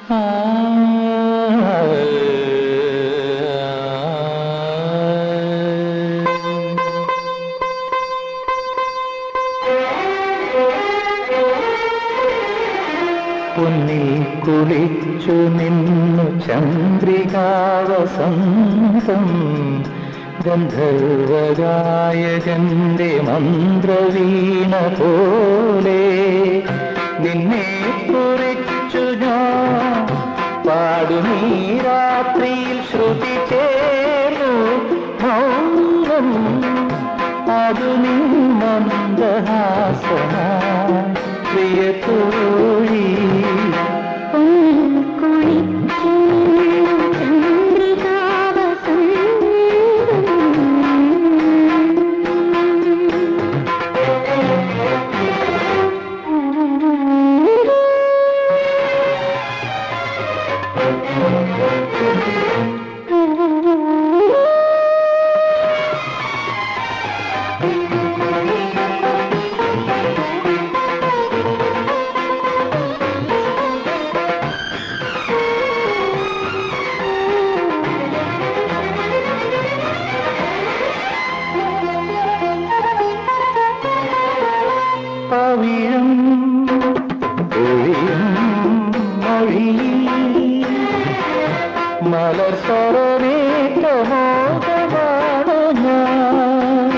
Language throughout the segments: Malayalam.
പൊന്നിൽ കുളിച്ചു നിന്നു ചന്ദ്രികാവസന്തം ഗന്ധർവഗായകന്റെ മന്ത്രവീണ പോലെ നിന്നെ കുറിച്ചു ഞാൻ പാടുമീ രാത്രിയിൽ ശ്രുതി ചേർന്നു മൗനം അതു നീ മന്ദഹാസനാ പ്രിയ തോഴി കുളിച്ചു ചന്ദ്രികാവസന്തം പവിഴം ഒഴിയും മൊഴിയിൽ മലർ സ്വരവേറ്റ മോഹമാണു ഞാൻ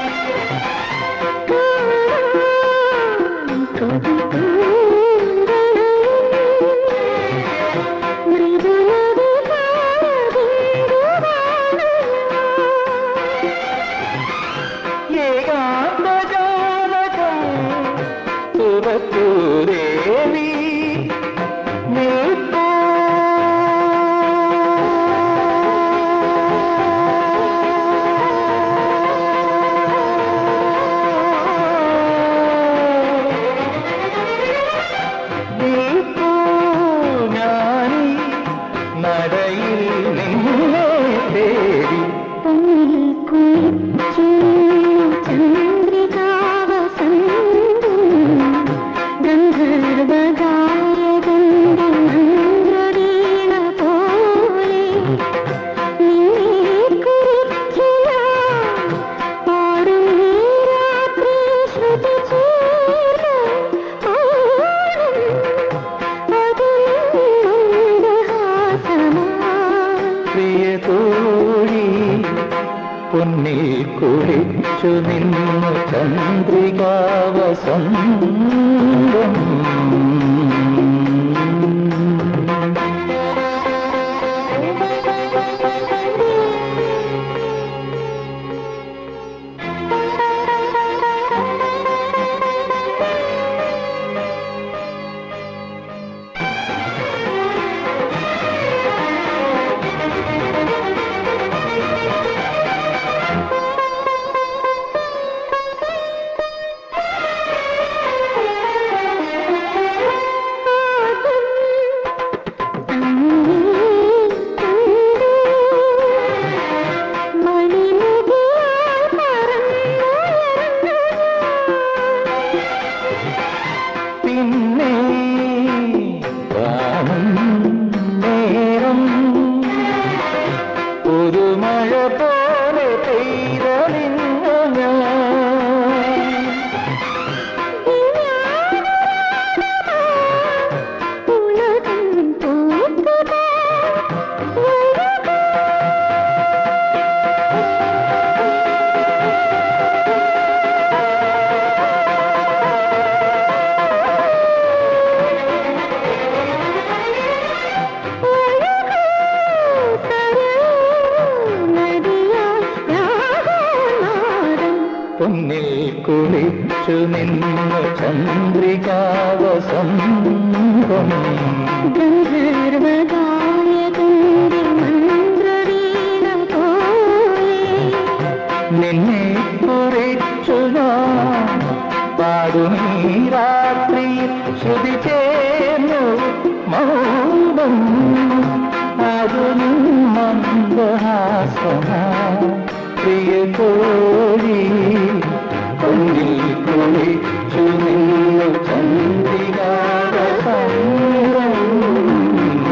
ഏകാന്തജാലകം തുറക്കൂ ദേവി നിൽപ്പൂ നിൽപ്പൂ ഞാനീ നടയിൽ നിന്നെ തേടി പ്രിയ തോഴി പൊന്നിൽ കുളിച്ചു നിന്നു ചന്ദ്രികാവസന്തം പിന്നെ കാണും നേരം ഒരു മഴ പോലെ പെയ്തലിഞ്ഞു ഞാൻ പൊന്നിൽ കുളിച്ചു നിന്നു ചന്ദ്രികാവസന്തം നിന്നെ കുറിച്ചു ഞാൻ പാടുമീ രാത്രിയിൽ ശ്രുതി ചേർന്നു മൗനം അതു നീ മന്ദഹാസന പ്രിയ കോഴി പൊന്നിൽ കുളിച്ചു നിന്നു ചന്ദ്രികാവസന്തം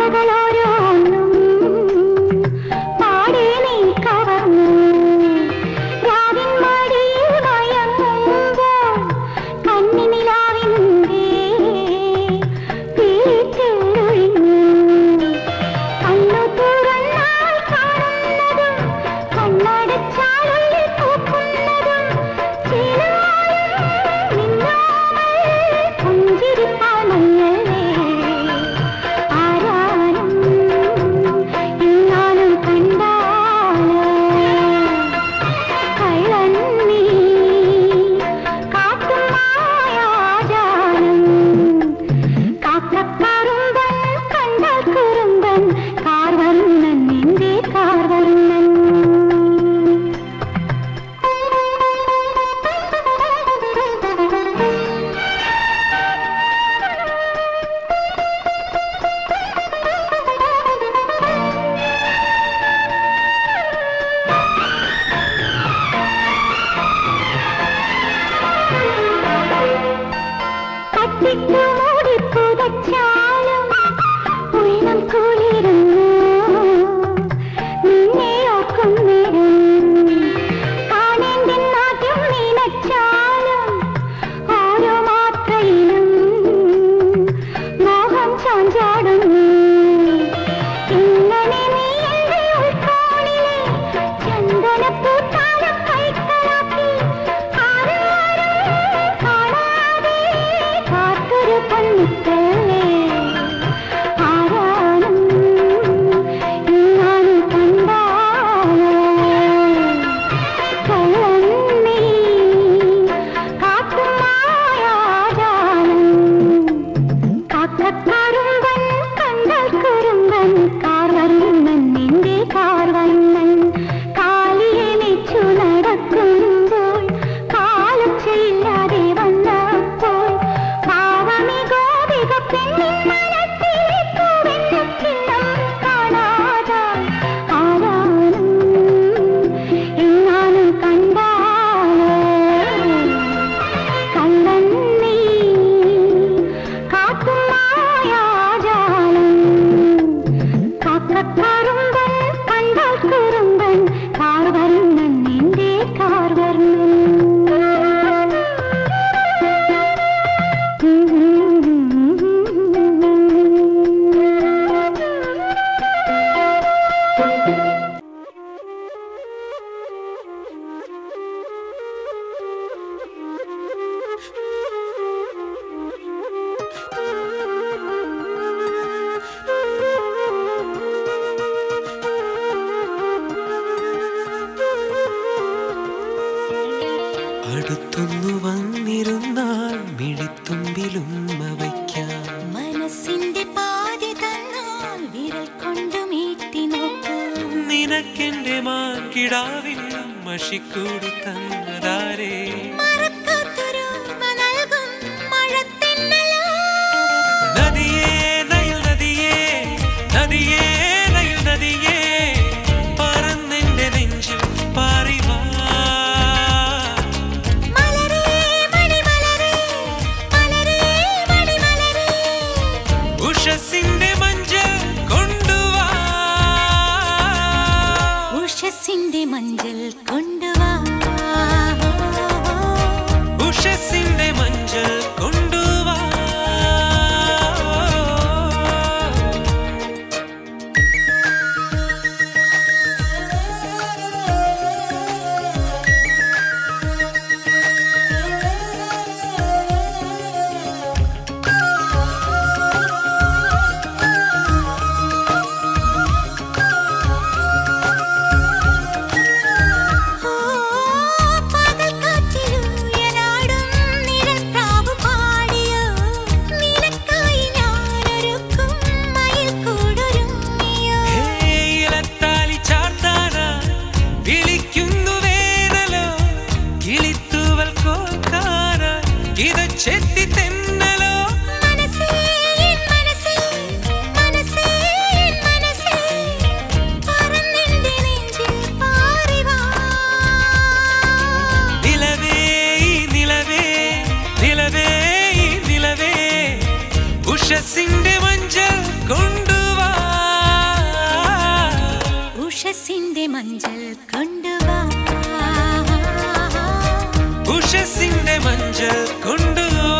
പാതകളോരോന്നും പാടെ നീ കവർന്നു രാവിൻ മടിയിൽ മയങ്ങുമ്പോൾ കന്നിനിലാവിൻ്റെ തീറ്റൊഴിഞ്ഞു കണ്ണു തുറന്നാൽ കാണുന്നതും കണ്ണടച്ചാലുള്ളിൽ പൂക്കുന്നതും ചിലവായും നിന്നോമൽ പുഞ്ചിരിപ്പാണല്ലേ ആരാനും ഇന്നാലും കണ്ടാലോ കള്ളൻ നീ കാട്ടും മായാജാലം കാക്കക്കറുമ്പൻ കണ്ടാൽ കുറുമ്പൻ കാർവർണ്ണൻ നിന്റെ കാർവർണ്ണൻ കട്ടിട്ടു മൂടി പുതച്ചാലും ഉള്ളം കുളിരുന്നു നിന്നെ ഓർക്കും നേരം കാണേണ്ട നാട്യം നനച്ചാലും ഓരോ മാത്രയിലും മോഹം ചാഞ്ചാടുന്നു ഇങ്ങനെ നീ എന്റെ ഉൾക്കോണിലെ ചന്ദനപ്പൂത്താലം കൈക്കലാക്കി ആരാരും കാണാതെ കാത്തൊരു കണ്ണിത്തല്ലേ ആരാനും ഇന്നാലും കണ്ടാലോ കള്ളൻ നീ കാട്ടും മായാജാലം കാക്കക്കറുമ്പൻ കണ്ടാൽ കുറുമ്പൻ കാർവർണ്ണൻ നിന്റെ കാർവർണ്ണൻ കാലിയണിച്ചു നടക്കുമ്പോൾ കാലൊച്ചയില്ലാതെ വന്നപ്പോൾ പാവമി ഗോപിക പെണ്ണിൻ മനസ്സിലെ പൂവെണ്ണക്കിണ്ണം കാണാതായി ആരാനും എങ്ങാനും കണ്ടാലോ കള്ളൻ നീ കാട്ടും മായാജാലം കാക്കക്കറുമ്പൻ കണ്ടാൽ കുറുമ്പൻ കാർവർണ്ണൻ നിന്റെ കാർവർണ്ണൻ അടുത്തൊന്നു വന്നിരുന്നാൽ മിഴിത്തുമ്പിലും വയ്ക്കാം മനസ്സിന്റെ പാതി തന്നാൽ വിരൽ കൊണ്ട് മീട്ടി നോക്കൂ നിനക്കെന്റെ മാൻകിടാവിൽ മഷിക്കൂടി തന്നതാരേ മറക്കാത്തൊരോർമ്മ നൽകും മഴത്തിന്നലോ നദിയേ നയൽ നദിയേ നദിയേ നയൽ നദിയേ പറന്നെന്റെ നെഞ്ചിൽ പാറിവാ മലരേ മണിമലരേ മലരേ മണിമലരേ ഉഷസിന്റെ മഞ്ചൽ കൊണ്ടുവാ ഉഷസ്സിന്റെ മഞ്ചൽ കൊണ്ടുവാ ഉഷസിന്റെ മഞ്ചൽ കൊണ്ടുവാ മഞ്ചൽ കൊണ്ടുവാ ഉഷസിന്റെ മഞ്ചൽ കൊണ്ടുവാ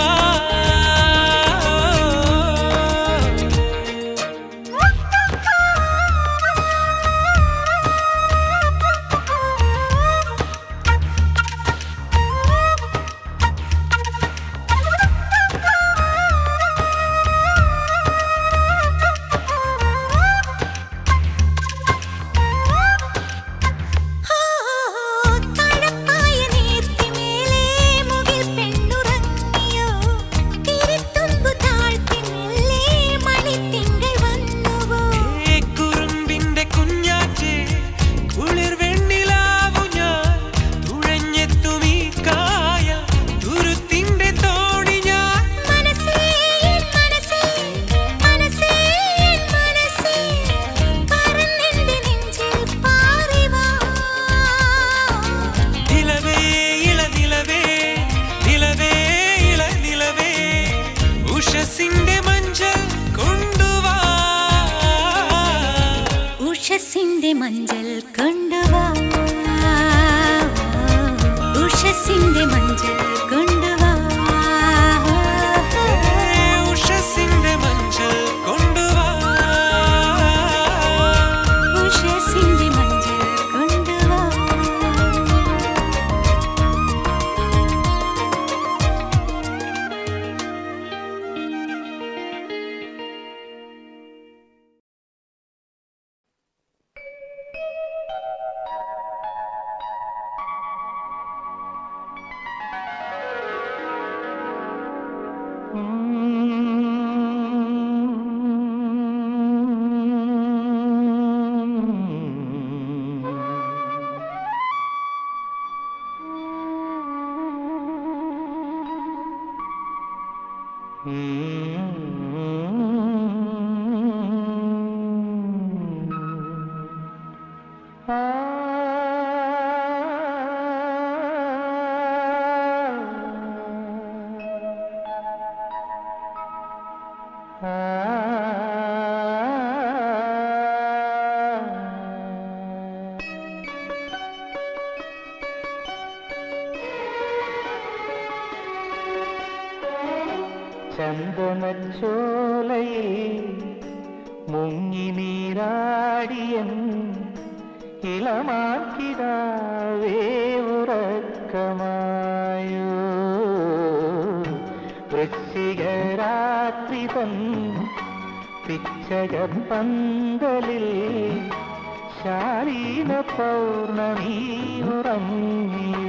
തണുപ്പായ നീർത്തിമേലെ മുകിൽ പെണ്ണുറങ്ങിയോ തിരുത്തുമ്പു താഴ്ത്തി മെല്ലെ മണിത്തിങ്കൾ വന്നുവോ ഏ കുറുമ്പിന്റെ കുഞ്ഞാറ്റേ കുളിർ വെണ്ണിലാവു ഞാൻ തുഴഞ്ഞെത്തും ഈ കായ തുരുത്തിന്റെ തോണി ഞാൻ മനസ്സേ എൻ മനസ്സേ മനസ്സേ എൻ മനസ്സേ പറന്നെന്റെ നെഞ്ചിൽ പാറിവാ നിലവേ ഇള നിലവേ നിലവേ ഇള നിലവേ ഉഷസിന്റെ മഞ്ചൽ കൊണ്ടുവാ ഉഷസിന്റെ മഞ്ചൽ കൊണ്ടുവാ ഉഷസിന്റെ മഞ്ചൽ കൊണ്ടുവാ ഏ ഉഷസിന്റെ മഞ്ചൽ കൊണ്ടുവാ ഉഷസിന്റെ മഞ്ചൽ കൊണ്ടുവാ ചന്ദനച്ചോലയിൽ മുങ്ങി നീരാടിയൻ ഇളമാക്കിടാവേ ഉറക്കമായോ വൃശ്ചികരാത്രി തൻ പിച്ചകർ പന്തലിൽ ശാലീന പൗർണമി ഉറങ്ങിയോ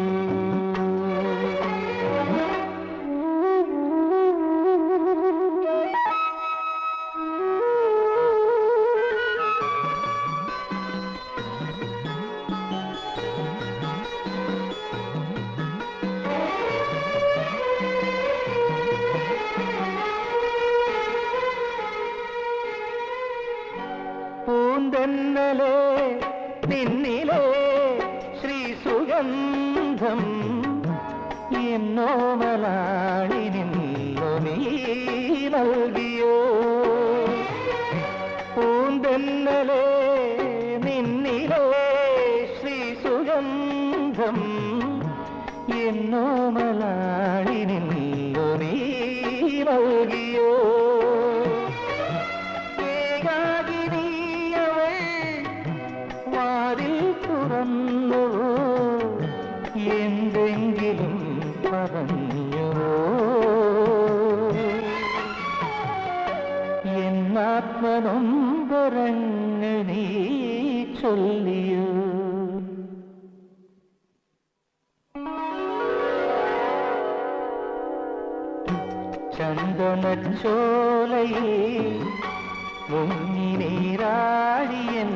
പൂന്തെന്നലേ നിന്നിലേ ശ്രീ സുഗന്ധം എന്നോ മലാളി നിന്നു നീ നൽകിയോ പൂന്തെന്നലേ നിന്നിലേ ശ്രീ സുഗന്ധം എന്നോ മലാളി നിന്നു നീ നൽകിയോ ഏകാകിനിയവൾ വാതിൽ തുറന്നു എന്തെങ്കിലും പറഞ്ഞു എന്നാത്മനൊമ്പരങ്ങ് നീ ചൊല്ലിയോ ചന്ദനച്ചോലയിൽ മുങ്ങി നീരാടിയൻ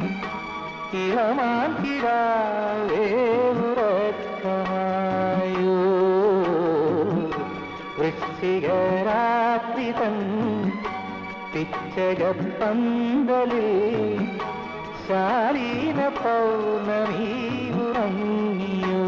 ഇളമാക്കിടാവേ ഉറക്കമായോ വൃശ്ചികരാത്രി തൻ പിച്ചകപ്പന്തലിൽ ശാലീന പൗർണമി ഉറങ്ങിയോ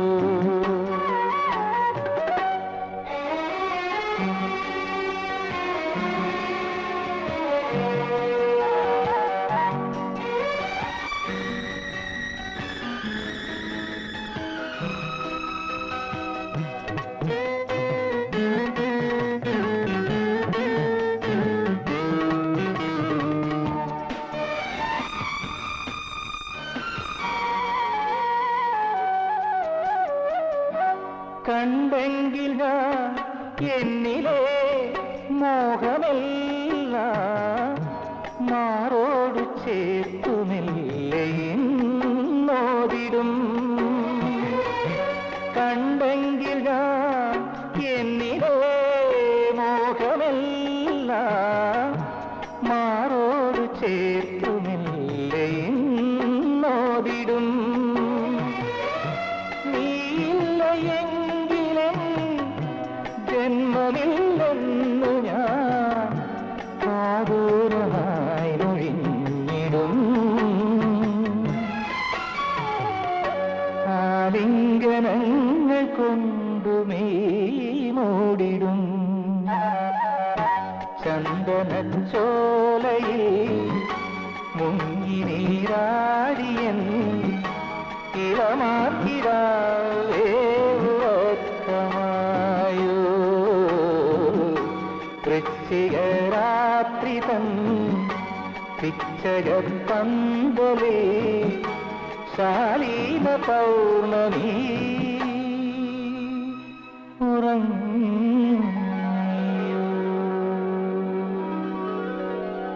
കണ്ടെങ്കിൽ ഞാൻ എന്നിലെ മോഹമല്ല മാറോട് ചേർത്തുമില്ലേന്നോതിടും കണ്ടെങ്കിൽ ഞാൻ എന്നിലെ മോഹമല്ല മാറോട് ചേർത്തുമില്ലേന്നോതിടും നീയില്ല എങ്കിലും ജന്മമില്ലെന്നു ഞാൻ ആദൂരമായി ഒഴിഞ്ഞിടും ആലിംഗനങ്ങൾ കൊണ്ടുമേ മൂടിടും ചന്ദനച്ചോലയിൽ മുങ്ങി നീരാടിയൻ ഇളമാക്കിരാവേവത്തമായോ വൃശ്ചികരാത്രി തൻ പിച്ചകപ്പന്തലേ ശാലീന പൗർണമി ഉറങ്ങിയോ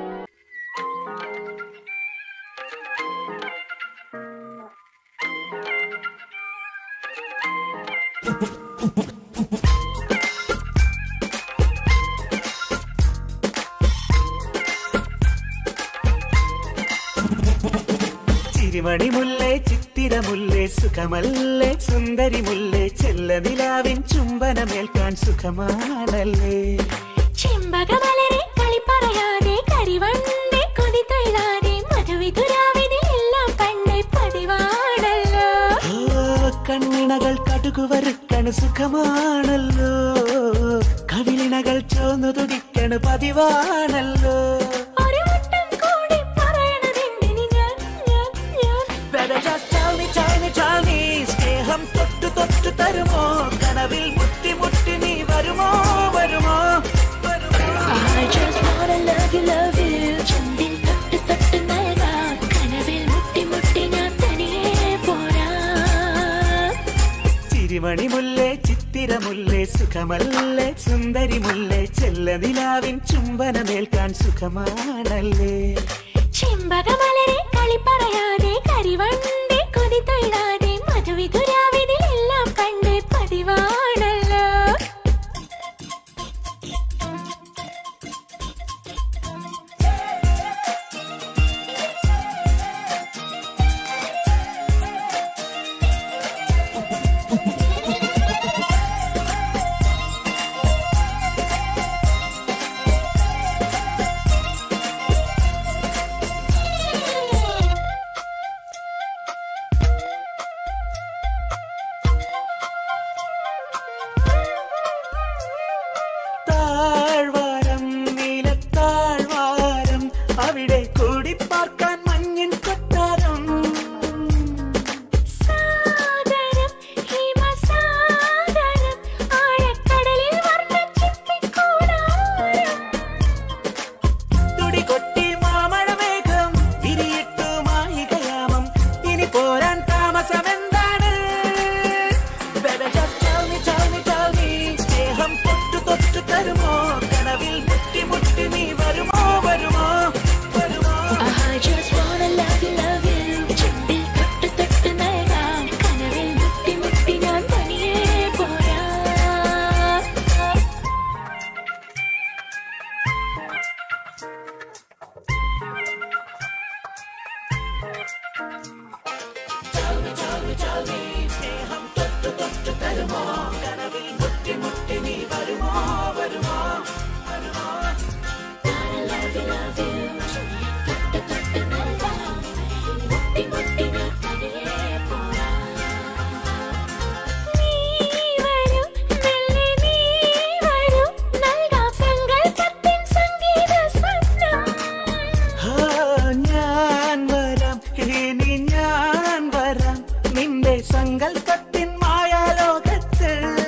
ചിരിമണി മുല്ലേ ചിത്തിരമുല്ലേ സുഖമല്ലേ സുന്ദരി മുല്ലേ ചെല്ല നിലാവിൻ ചുംബനമേൽക്കാൻ സുഖമാണല്ലേ ചെമ്പകമലരെ കളി പറയാതെ കരിവണ്ടേ കൊതി തൊഴാതെ മധുവിധുരാവിതിൽ എല്ലാം പണ്ടേ പതിവാണല്ലോ ഓ കണ്ണിണകൾ കടുകു വറുക്കണ് സുഖമാണല്ലോ കവിളിണകൾ ചോന്നു തുടിക്കണ് പതിവാണല്ലോ ഒരു വട്ടം കൂടി പറയണതെന്തിന് ഞാൻ ഞാൻ ഞാൻ Better just tell me, tell me, tell me സ്നേഹം തൊട്ടു തൊട്ടു തരുമോ കനവിൽ മുട്ടി മുട്ടി നീ വരുമോ വരുമോ വരുമോ I just wanna love you, love you. ചുണ്ടിൽ തൊട്ട് തൊട്ട് നൽകാം കനവിൽ മുട്ടി മുട്ടി ഞാൻ തനിയെ പോരാം ചിരിമണി മുല്ലേ ചിത്തിരമുല്ലേ സുഖമല്ലേ സുന്ദരി മുല്ലേ ചെല്ല നിലാവിൻ ചുംബനമേൽക്കാൻ സുഖമാണല്ലേ ചെമ്പകമലരെ കളി പറയാതെ കരിവണ്ടേ കൊതി തൊഴാതെ മധുവിധുരാവിതിൽ എല്ലാം പണ്ടേ പതിവാണല്ലോ താഴ്വാരം നീലത്താഴ്വാരം അവിടെ കൂടി പാർക്കാൻ മഞ്ഞിൻ കൊട്ടാരം സാഗരം ഹിമസാഗരം ആഴക്കടലിൽ വർണ്ണച്ചിപ്പിക്കൂടാരം തുടി കൊട്ടി മാമഴമേഘം തിരിയിട്ടു മായികയാമം ഇനി പോരാൻ താമസമെന്താണ് Better just tell me, tell me, tell me സ്നേഹം തൊട്ടു തൊട്ടു തരുമോ കനവിൽ മുട്ടി മുട്ടി നീ വരുമോ വരുമോ വരുമോ I just wanna love you, love you. ചുണ്ടിൽ തൊട്ട് തൊട്ട് നൽകാം കനവിൽ മുട്ടി മുട്ടി ഞാൻ തനിയെ പോരാം നീ വരൂ മെല്ലെ നീ വരൂ നൽകാം സങ്കൽപ്പത്തിൻ സംഗീത സ്വപ്നം ആ, ഞാൻ വരാം ഇനി ഞാൻ വരാം നിന്റെ സങ്കല്പത്തിൻ മായാലോകത്ത്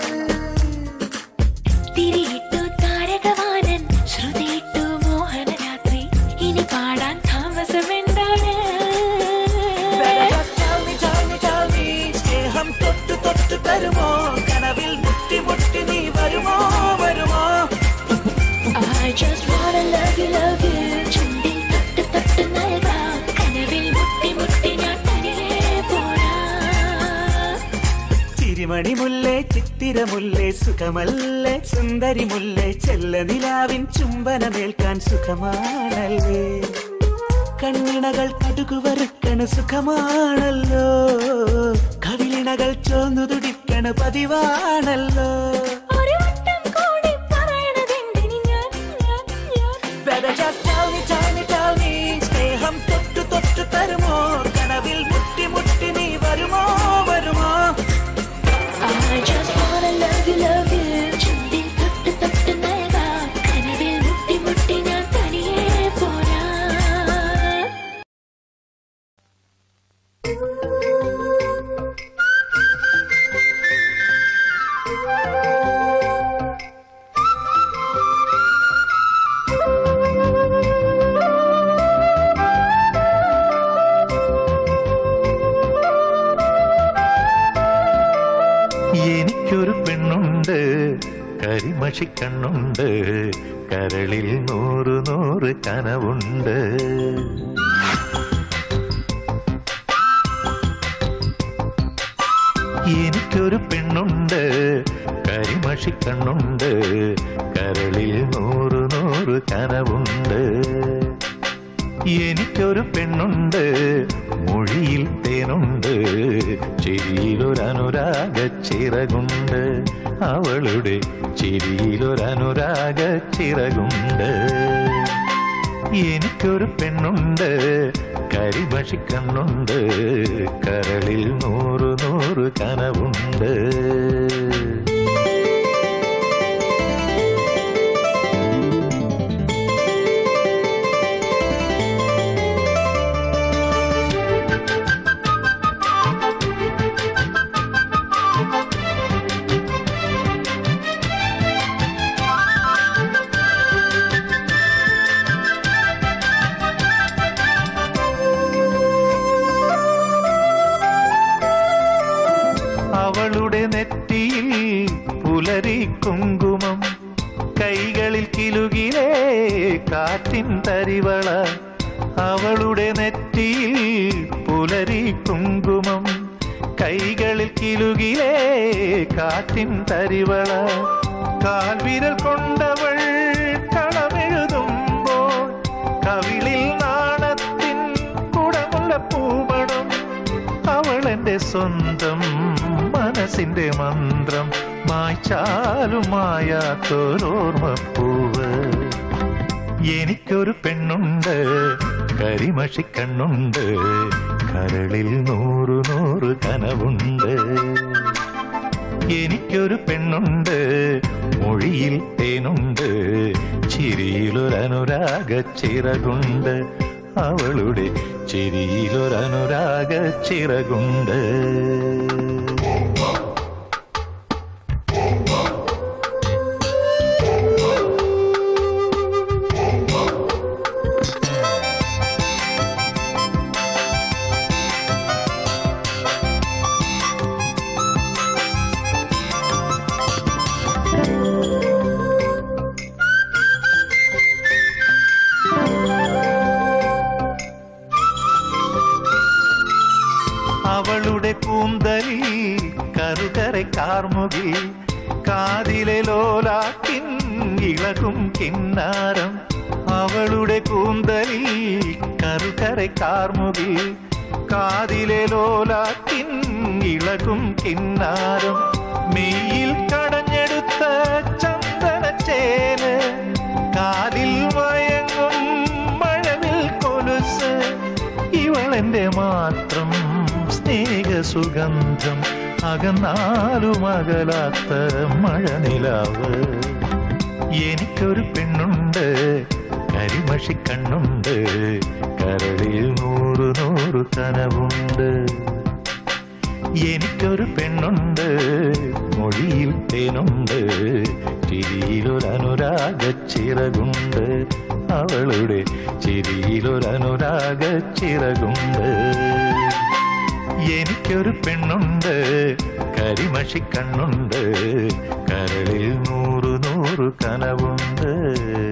മണിമുല്ലേ ചിത്തിരമുല്ലേ സുഖമല്ലേ സുന്ദരി മുല്ലേ ചെല്ല നിലാവിൻ ചുംബനമേൽക്കാൻ സുഖമാണല്ലേ കണ്ണിണകൾ കടുകു വറുക്കണ സുഖമാണല്ലോ കവിളിണകൾ ചോന്നു തുടിക്കണ പതിവാണല്ലോ ഒരു വട്ടം കൂടി പറയണതെന്തിന് ഞാൻ ഞാൻ ഞാൻ Better just tell me, tell me, tell me സ്നേഹം തൊട്ടു തൊട്ടു തരുമോ കനവിൽ മുട്ടി മുട്ടി നീ വരുമോ വരുമോ I just wanna love you, love you. ചുണ്ടിൽ തൊട്ട് തൊട്ട് നൽകാം. കനവിൽ മുട്ടി മുട്ടി ഞാൻ തനിയെ പോരാ എനിക്കൊരു പെണ്ണുണ്ട് കരിമഷിക്കണ്ണുണ്ട് കരളിൽ നൂറ് നൂറ് കനവുണ്ട് എനിക്കൊരു പെണ്ണുണ്ട് കരിമഷിക്കണ്ണുണ്ട് കരളിൽ നൂറ് നൂറ് കനവുണ്ട് എനിക്കൊരു പെണ്ണുണ്ട് മൊഴിയിൽ തേനുണ്ട് ചിരിയിലൊരനുരാഗ ചിറകുണ്ട് അവളുടെ ചിരിയിലൊരനുരാഗ ചിറകുണ്ട് എനിക്കൊരു പെണ്ണുണ്ട് കരിഭക്ഷിക്കണ്ണുണ്ട് കരളിൽ നൂറ് നൂറ് കനവുണ്ട് അവളുടെ നെറ്റിയിൽ പുലരി കുങ്കുമം കൈകളിൽ കിലുകിലേ കാറ്റിൻ തരിവള അവളുടെ നെറ്റിയിൽ പുലരി കുങ്കുമം കൈകളിൽ കിലുകിലേ കാറ്റിൻ തരിവള കാൽവിരൽ കൊണ്ടവൾ കളമെഴുതുമ്പോൾ കവിളിൽ നാണത്തിൻ കുടമുള്ള പൂപടം അവൾ എന്റെ സ്വന്തം മനസ്സിന്റെ മന്ത്രം മായ്ച്ചാലും മായാത്തൊരോർമ്മപ്പൂവ് എനിക്കൊരു പെണ്ണുണ്ട് കരിമഷിക്കണ്ണുണ്ട് കരളിൽ നൂറ് നൂറ് കനവുണ്ട് എനിക്കൊരു പെണ്ണുണ്ട് മൊഴിയിൽ തേനുണ്ട് ചിരിയിലൊരനുരാഗ ചിറകുണ്ട് അവളുടെ ചിരിയിലൊരനുരാഗ ചിറകുണ്ട് അവളുടെ കൂന്തലിൽ കറുകരെ കാർമുകിൽ കാതിലെ ലോലാക്കിൻ ഇളകും കിന്നാരം അവളുടെ കൂന്തലിൽ കറുകരെ കാർമുകിൽ കാതിലെ ലോലാക്കിൻ ഇളകും കിന്നാരം മെയ്യിൽ കടഞ്ഞെടുത്ത ചന്ദനച്ചേല് കാതിൽ മയങ്ങും മഴവിൽ കൊലുസ് ഇവളെന്റെ മാത്രം സ്നേഹസുഗന്ധം അകന്നാലും അകലാത്ത മഴനിലാവ് എനിക്കൊരു പെണ്ണുണ്ട് കരിമഷിക്കണ്ണുണ്ട് കരളിൽ നൂറ് നൂറ് കനവുണ്ട് എനിക്കൊരു പെണ്ണുണ്ട് മൊഴിയിൽ തേനുണ്ട് ചിരിയിലൊരനുരാഗ ചിറകുണ്ട് അവളുടെ ചിരിയിലൊരനുരാഗ ചിറകുണ്ട് എനിക്കൊരു പെണ്ണുണ്ട് കരിമഷിക്കണ്ണുണ്ട് കരളിൽ നൂറ് നൂറ് കനവുണ്ട്